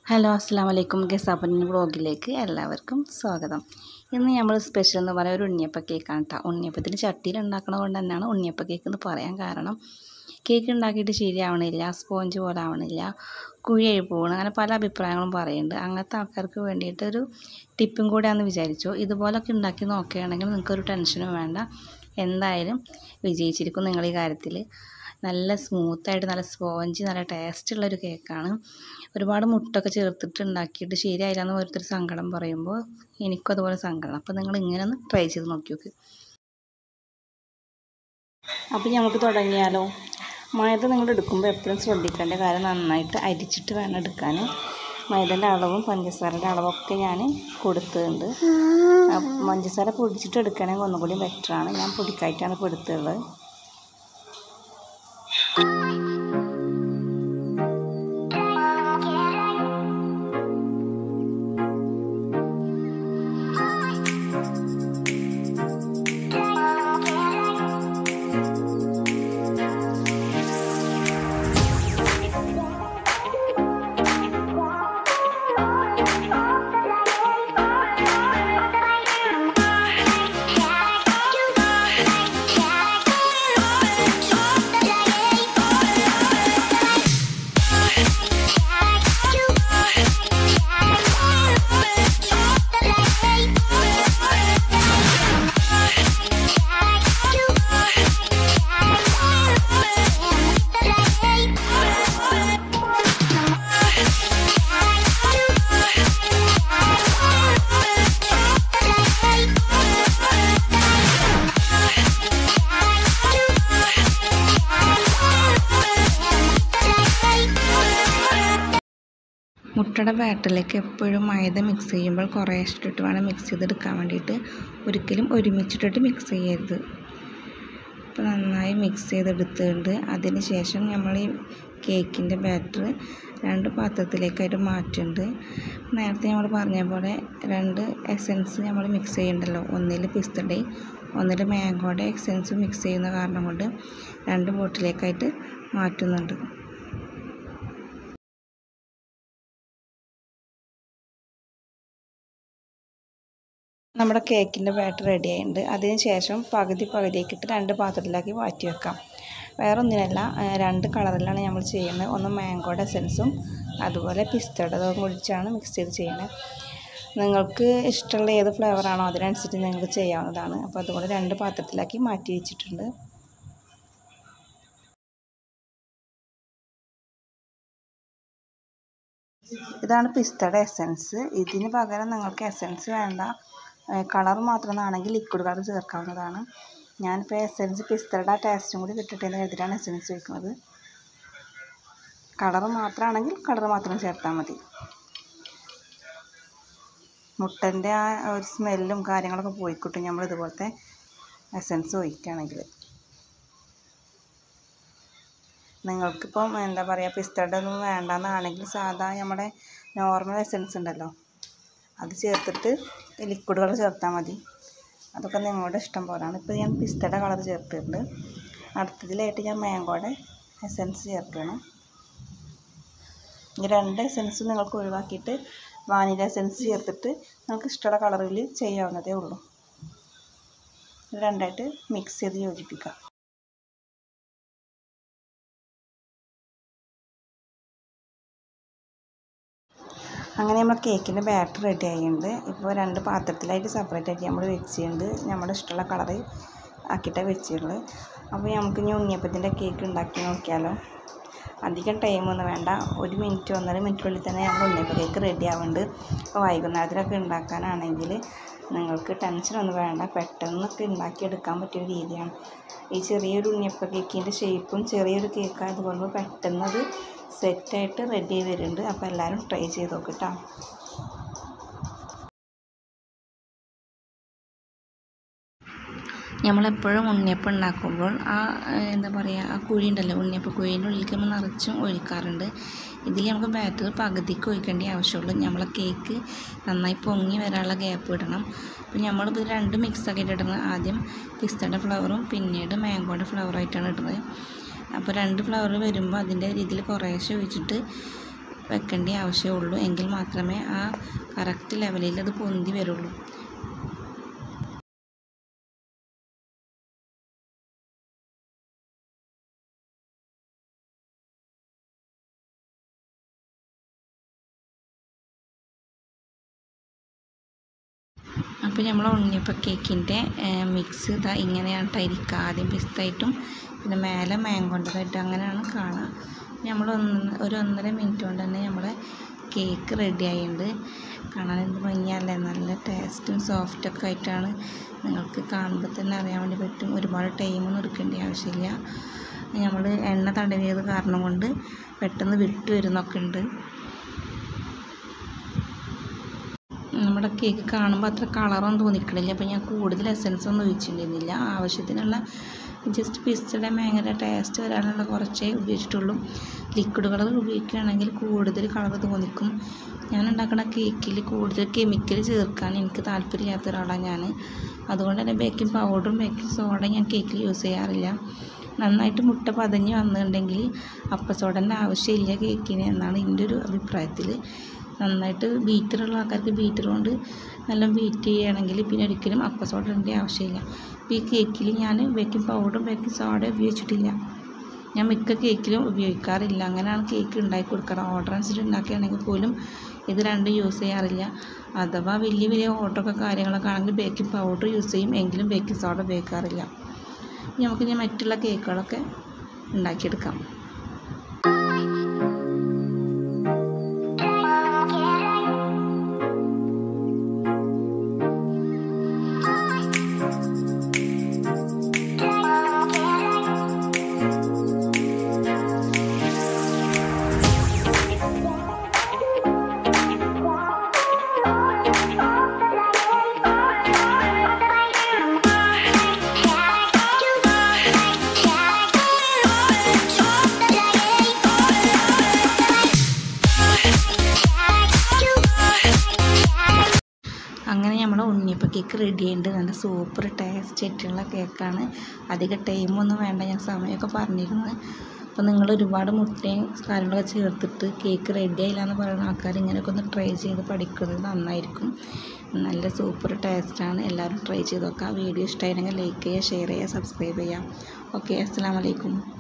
hello അസ്സാം വലൈക്കും ഗസാപ്പൻ വ്ളോഗിലേക്ക് എല്ലാവർക്കും സ്വാഗതം ഇന്ന് നമ്മൾ സ്പെഷ്യൽ എന്ന് പറയുക ഒരു ഉണ്ണിയപ്പ കേക്കാണ് കേട്ടോ ഉണ്ണിയപ്പത്തിന് ചട്ടിയിൽ ഉണ്ടാക്കണത് കൊണ്ട് തന്നെയാണ് ഉണ്ണിയപ്പ കേക്ക് എന്ന് പറയാൻ കാരണം കേക്ക് ഉണ്ടാക്കിയിട്ട് ശരിയാവണില്ല സ്പോഞ്ച് പോലെ ആവണില്ല കുഴിയായി പോകണം അങ്ങനെ പല അഭിപ്രായങ്ങളും പറയുന്നുണ്ട് അങ്ങനത്തെ ആൾക്കാർക്ക് വേണ്ടിയിട്ടൊരു ടിപ്പും കൂടെയാണെന്ന് വിചാരിച്ചു ഇതുപോലൊക്കെ ഉണ്ടാക്കി നോക്കുകയാണെങ്കിൽ നിങ്ങൾക്കൊരു ടെൻഷനും വേണ്ട എന്തായാലും വിജയിച്ചിരിക്കും നിങ്ങൾ ഈ കാര്യത്തിൽ നല്ല സ്മൂത്തായിട്ട് നല്ല സ്പോഞ്ച് നല്ല ടേസ്റ്റുള്ളൊരു കേക്കാണ് ഒരുപാട് മുട്ടൊക്കെ ചേർത്തിട്ട് ഉണ്ടാക്കിയിട്ട് ശരിയായില്ല എന്ന് ഓരോരുത്തർ സങ്കടം പറയുമ്പോൾ എനിക്കും അതുപോലെ സങ്കടം അപ്പോൾ നിങ്ങൾ ഇങ്ങനെ ഒന്ന് ട്രൈ ചെയ്ത് നോക്കി നോക്ക് അപ്പോൾ നമുക്ക് തുടങ്ങിയാലോ മൈദ നിങ്ങൾ എടുക്കുമ്പോൾ എപ്പോഴും ശ്രദ്ധിക്കേണ്ട കാര്യം നന്നായിട്ട് അരിച്ചിട്ട് വേണം എടുക്കാൻ മൈദൻ്റെ അളവും പഞ്ചസാരയുടെ അളവൊക്കെ ഞാൻ കൊടുത്തിട്ടുണ്ട് പഞ്ചസാര പൊടിച്ചിട്ട് എടുക്കുകയാണെങ്കിൽ ഒന്നുകൂടി ബെറ്ററാണ് ഞാൻ പൊടിക്കായിട്ടാണ് ഇപ്പോൾ എടുത്തുള്ളത് മുട്ടയുടെ ബാറ്ററിലേക്ക് എപ്പോഴും മൈദ മിക്സ് ചെയ്യുമ്പോൾ കുറേ ഇട്ടിട്ട് വേണം മിക്സ് ചെയ്തെടുക്കാൻ വേണ്ടിയിട്ട് ഒരിക്കലും ഒരുമിച്ചിട്ടിട്ട് മിക്സ് ചെയ്യരുത് അപ്പോൾ നന്നായി മിക്സ് ചെയ്തെടുത്തുകൊണ്ട് അതിന് ശേഷം നമ്മൾ ഈ കേക്കിൻ്റെ ബാറ്റർ രണ്ട് പാത്രത്തിലേക്കായിട്ട് മാറ്റുന്നുണ്ട് നേരത്തെ നമ്മൾ പറഞ്ഞ പോലെ രണ്ട് എസൻസ് നമ്മൾ മിക്സ് ചെയ്യുന്നുണ്ടല്ലോ ഒന്നിൽ പിസ്തടയും ഒന്നിൽ മാംഗോയുടെ എസൻസ് മിക്സ് ചെയ്യുന്ന കാരണം കൊണ്ട് രണ്ട് ബോട്ടിലേക്കായിട്ട് മാറ്റുന്നുണ്ട് നമ്മുടെ കേക്കിൻ്റെ ബാറ്റർ റെഡി ആയിട്ടുണ്ട് അതിന് ശേഷം പകുതി പകുതിയാക്കിയിട്ട് രണ്ട് പാത്രത്തിലാക്കി മാറ്റി വെക്കാം വേറെ ഒന്നിനല്ല രണ്ട് കളറിലാണ് നമ്മൾ ചെയ്യുന്നത് ഒന്ന് മാംഗോയുടെ എസൻസും അതുപോലെ പിസ്തയുടെ കുഴിച്ചാണ് മിക്സ് ചെയ്ത് ചെയ്യുന്നത് നിങ്ങൾക്ക് ഇഷ്ടമുള്ള ഏത് ഫ്ലേവറാണോ അതിനനുസരിച്ച് നിങ്ങൾക്ക് ചെയ്യാവുന്നതാണ് അപ്പോൾ അതുകൊണ്ട് രണ്ട് പാത്രത്തിലാക്കി മാറ്റി വെച്ചിട്ടുണ്ട് ഇതാണ് പിസ്തയുടെ എസൻസ് ഇതിന് പകരം നിങ്ങൾക്ക് എസൻസ് വേണ്ട കളർ മാത്രമാണെങ്കിൽ ലിക്വിഡ് കളർ ചേർക്കാവുന്നതാണ് ഞാനിപ്പോൾ എസൻസ് പിസ്തയുടെ ടേസ്റ്റും കൂടി കിട്ടട്ടെന്ന് കരുതിയിട്ടാണ് എസൻസ് വയ്ക്കുന്നത് കളർ മാത്രമാണെങ്കിൽ കളർ മാത്രം ചേർത്താൽ മതി മുട്ടൻ്റെ ആ ഒരു സ്മെല്ലും കാര്യങ്ങളൊക്കെ പോയിക്കിട്ടും നമ്മൾ ഇതുപോലത്തെ എസൻസ് ഒഴിക്കുകയാണെങ്കിൽ നിങ്ങൾക്കിപ്പം എന്താ പറയുക പിസ്തയുടെ ഒന്നും വേണ്ടെന്നാണെങ്കിൽ സാധാ നമ്മുടെ നോർമൽ എസൻസ് ഉണ്ടല്ലോ അത് ചേർത്തിട്ട് ലിക്വിഡ് കളർ ചേർത്താൽ മതി അതൊക്കെ നിങ്ങളുടെ ഇഷ്ടം പോലെയാണ് ഇപ്പോൾ ഞാൻ പിസ്തയുടെ കളർ ചേർത്തിട്ടുണ്ട് അടുത്തതിലായിട്ട് ഞാൻ മാംഗോയുടെ എസൻസ് ചേർക്കുകയാണ് ഈ രണ്ട് എസൻസ് നിങ്ങൾക്ക് ഒഴിവാക്കിയിട്ട് വാനില എസൻസ് ചേർത്തിട്ട് നിങ്ങൾക്ക് ഇഷ്ടമുള്ള കളറിൽ ചെയ്യാവുന്നതേ ഉള്ളൂ രണ്ടായിട്ട് മിക്സ് ചെയ്ത് യോജിപ്പിക്കാം അങ്ങനെ നമ്മൾ കേക്കിൻ്റെ ബാറ്റർ റെഡി ആയിട്ടുണ്ട് ഇപ്പോൾ രണ്ട് പാത്രത്തിലായിട്ട് സെപ്പറേറ്റ് ആക്കി നമ്മൾ വെച്ചിട്ടുണ്ട് നമ്മുടെ ഇഷ്ടമുള്ള കളറ് ആക്കിയിട്ടാണ് വെച്ചിട്ടുള്ളത് അപ്പോൾ നമുക്ക് ഇനി ഉണ്ണിയപ്പത്തിൻ്റെ കേക്ക് ഉണ്ടാക്കി നോക്കിയാലോ അധികം ടൈമൊന്നും വേണ്ട ഒരു മിനിറ്റ് ഒന്നര മിനിറ്റിനുള്ളിൽ തന്നെ നമ്മൾ ഉണ്ണിയപ്പ കേക്ക് റെഡി ആവുന്നുണ്ട് അപ്പോൾ വൈകുന്നേരത്തിലൊക്കെ ഉണ്ടാക്കാനാണെങ്കിൽ നിങ്ങൾക്ക് ടെൻഷനൊന്നും വേണ്ട പെട്ടെന്നൊക്കെ ഉണ്ടാക്കിയെടുക്കാൻ പറ്റിയ രീതിയാണ് ഈ ചെറിയൊരു ഉണ്ണിയപ്പ കേക്കിൻ്റെ ഷേപ്പും ചെറിയൊരു കേക്ക് ആയതുകൊണ്ട് പെട്ടെന്നത് സെറ്റായിട്ട് റെഡി ആയി വരുന്നുണ്ട് അപ്പോൾ എല്ലാവരും ട്രൈ ചെയ്ത് നോക്കിട്ടോ നമ്മളെപ്പോഴും ഉണ്ണിയപ്പം ഉണ്ടാക്കുമ്പോൾ ആ എന്താ പറയുക ആ കുഴി ഉണ്ടല്ലോ ഉണ്ണിയപ്പം കുഴീൻ്റെ ഉള്ളിലേക്ക് നമ്മൾ നിറച്ചും ഒഴിക്കാറുണ്ട് ഇതിൽ നമുക്ക് ബാറ്റർ പകുതിക്ക് ഒഴിക്കേണ്ട ആവശ്യമുള്ളൂ നമ്മളെ കേക്ക് നന്നായി പൊങ്ങി വരാനുള്ള ഗ്യാപ്പ് ഇടണം അപ്പോൾ നമ്മളിപ്പോൾ രണ്ട് മിക്സ് ആക്കിയിട്ട് ഇടുന്നത് ആദ്യം പിസ്തയുടെ ഫ്ലവറും പിന്നീട് മാംഗോയുടെ ഫ്ലവറായിട്ടാണ് ഇടുന്നത് അപ്പോൾ രണ്ട് ഫ്ലവർ വരുമ്പോൾ അതിൻ്റെ രീതിയിൽ കുറേശ്ശെ ഒഴിച്ചിട്ട് വെക്കേണ്ട ആവശ്യമുള്ളൂ എങ്കിൽ മാത്രമേ ആ കറക്റ്റ് ലെവലിൽ അത് പൊന്തി വരുള്ളൂ അപ്പോൾ നമ്മൾ ഉണ്ണിയപ്പം കേക്കിൻ്റെ മിക്സ് ഇതാ ഇങ്ങനെയാണ് ട്ടോ ഇരിക്കുക ആദ്യം പിസ്തായിട്ടും പിന്നെ മേലെ മാങ്കോണ്ടതായിട്ടും അങ്ങനെയാണ് കാണുക നമ്മൾ ഒന്ന് ഒരു ഒന്നര മിനിറ്റ് കൊണ്ട് തന്നെ നമ്മളെ കേക്ക് റെഡി ആയിട്ടുണ്ട് കാണാൻ എന്ത് ഭംഗിയല്ലേ നല്ല ടേസ്റ്റും സോഫ്റ്റൊക്കെ ആയിട്ടാണ് നിങ്ങൾക്ക് കാണുമ്പോൾ തന്നെ അറിയാൻ വേണ്ടി പറ്റും ഒരുപാട് ടൈമൊന്നും എടുക്കേണ്ട ആവശ്യമില്ല നമ്മൾ എണ്ണ തടവിയത് കാരണം കൊണ്ട് പെട്ടെന്ന് വിട്ട് വരുന്നൊക്കെ ഉണ്ട് നമ്മുടെ കേക്ക് കാണുമ്പോൾ അത്ര കളറൊന്നും തോന്നിക്കണില്ല അപ്പോൾ ഞാൻ കൂടുതൽ എസൻസ് ഒന്നും ഒഴിച്ചിട്ടുണ്ടായിരുന്നില്ല ആവശ്യത്തിനുള്ള ജസ്റ്റ് പിസ്തയുടെ ഭയങ്കര ടേസ്റ്റ് വരാനുള്ള കുറച്ചേ ഉപയോഗിച്ചിട്ടുള്ളൂ ലിക്വിഡ് കളർ ഉപയോഗിക്കുകയാണെങ്കിൽ കൂടുതൽ കളർ തോന്നിക്കും ഞാൻ ഉണ്ടാക്കുന്ന കേക്കിൽ കൂടുതൽ കെമിക്കൽ ചേർക്കാൻ എനിക്ക് താല്പര്യമില്ലാത്ത ഒരാളാണ് ഞാൻ അതുകൊണ്ട് തന്നെ ബേക്കിംഗ് പൗഡറും ബേക്കിംഗ് സോഡയും ഞാൻ കേക്കിൽ യൂസ് ചെയ്യാറില്ല നന്നായിട്ട് മുട്ട പതഞ്ഞ് വന്നിട്ടുണ്ടെങ്കിൽ അപ്പസോഡൻ്റെ ആവശ്യമില്ല കേക്കിന് എന്നാണ് എൻ്റെ ഒരു അഭിപ്രായത്തിൽ നന്നായിട്ട് ബീറ്ററുള്ള ആൾക്കാർക്ക് ബീറ്റർ കൊണ്ട് നല്ല ബീറ്റ് ചെയ്യുകയാണെങ്കിൽ പിന്നെ ഒരിക്കലും അപ്പസോഡ ഇടേണ്ട ആവശ്യമില്ല അപ്പോൾ ഈ കേക്കിൽ ഞാൻ ബേക്കിംഗ് പൗഡറും ബേക്കിംഗ് സോഡയും ഉപയോഗിച്ചിട്ടില്ല ഞാൻ മിക്ക കേക്കിലും ഉപയോഗിക്കാറില്ല അങ്ങനെയാണ് കേക്ക് ഉണ്ടാക്കി കൊടുക്കാറ് ഓർഡർ അനുസരിച്ച് ഉണ്ടാക്കുകയാണെങ്കിൽ പോലും ഇത് രണ്ടും യൂസ് ചെയ്യാറില്ല അഥവാ വലിയ വലിയ ഓർഡറൊക്കെ കാര്യങ്ങളൊക്കെ ആണെങ്കിൽ ബേക്കിംഗ് പൗഡർ യൂസ് ചെയ്യും എങ്കിലും ബേക്കിംഗ് സോഡ ഉപയോഗിക്കാറില്ല നമുക്ക് ഇനി മറ്റുള്ള കേക്കുകളൊക്കെ ഉണ്ടാക്കിയെടുക്കാം അങ്ങനെ നമ്മൾ ഉണ്ണിയപ്പം കേക്ക് റെഡി ആയിട്ടുണ്ട് നല്ല സൂപ്പർ ടേസ്റ്റ് ആയിട്ടുള്ള കേക്കാണ് അധികം ടൈമൊന്നും വേണ്ട ഞാൻ സമയമൊക്കെ പറഞ്ഞിരുന്നു അപ്പോൾ നിങ്ങൾ ഒരുപാട് മുട്ടയും കാര്യങ്ങളൊക്കെ ചേർത്തിട്ട് കേക്ക് റെഡി ആയില്ല എന്ന് പറയുന്ന ആൾക്കാർ ഇങ്ങനെയൊക്കെ ഒന്ന് ട്രൈ ചെയ്ത് പഠിക്കുന്നത് നന്നായിരിക്കും നല്ല സൂപ്പർ ടേസ്റ്റാണ് എല്ലാവരും ട്രൈ ചെയ്ത് നോക്കുക വീഡിയോ ഇഷ്ടമായിരുന്നെങ്കിൽ ലൈക്ക് ചെയ്യുക ഷെയർ ചെയ്യുക സബ്സ്ക്രൈബ് ചെയ്യുക ഓക്കെ അസ്സാം വലൈക്കും